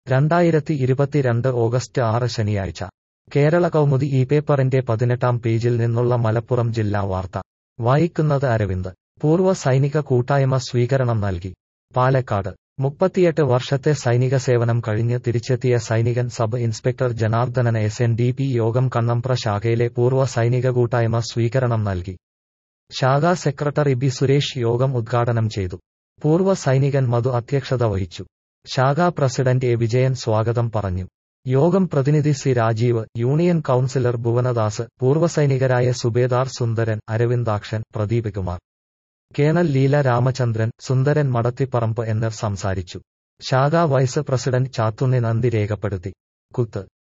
രണ്ടായിരത്തി ഇരുപത്തിരണ്ട് ഓഗസ്റ്റ് ആറ് ശനിയാഴ്ച കേരള കൗമുദി ഈ പേപ്പറിന്റെ പതിനെട്ടാം പേജിൽ നിന്നുള്ള മലപ്പുറം ജില്ലാ വാർത്ത വായിക്കുന്നത് അരവിന്ദ് പൂർവ്വ സൈനിക കൂട്ടായ്മ സ്വീകരണം നൽകി പാലക്കാട് മുപ്പത്തിയെട്ട് വർഷത്തെ സൈനിക സേവനം കഴിഞ്ഞ് തിരിച്ചെത്തിയ സൈനികൻ sub inspector Janardhanan S N D P യോഗം കണ്ണമ്പ്ര ശാഖയിലെ പൂർവ്വ സൈനിക കൂട്ടായ്മ സ്വീകരണം നൽകി ശാഖാ സെക്രട്ടറി ബി സുരേഷ് യോഗം ഉദ്ഘാടനം ചെയ്തു പൂർവ്വ സൈനികൻ മധു അധ്യക്ഷത വഹിച്ചു ശാഖാ പ്രസിഡന്റ് എ വിജയൻ സ്വാഗതം പറഞ്ഞു യോഗം പ്രതിനിധി C Rajeev union councillor Bhuvanadas പൂർവ്വസൈനികരായ സുബേദാർ സുന്ദരൻ അരവിന്ദാക്ഷൻ പ്രദീപ് കുമാർ കേണൽ ലീല രാമചന്ദ്രൻ സുന്ദരൻ മടത്തിപ്പറമ്പ് എന്നിവർ സംസാരിച്ചു ശാഖാ വൈസ് പ്രസിഡന്റ് ചാത്തുണ്ണി നന്ദി രേഖപ്പെടുത്തി കുത്ത്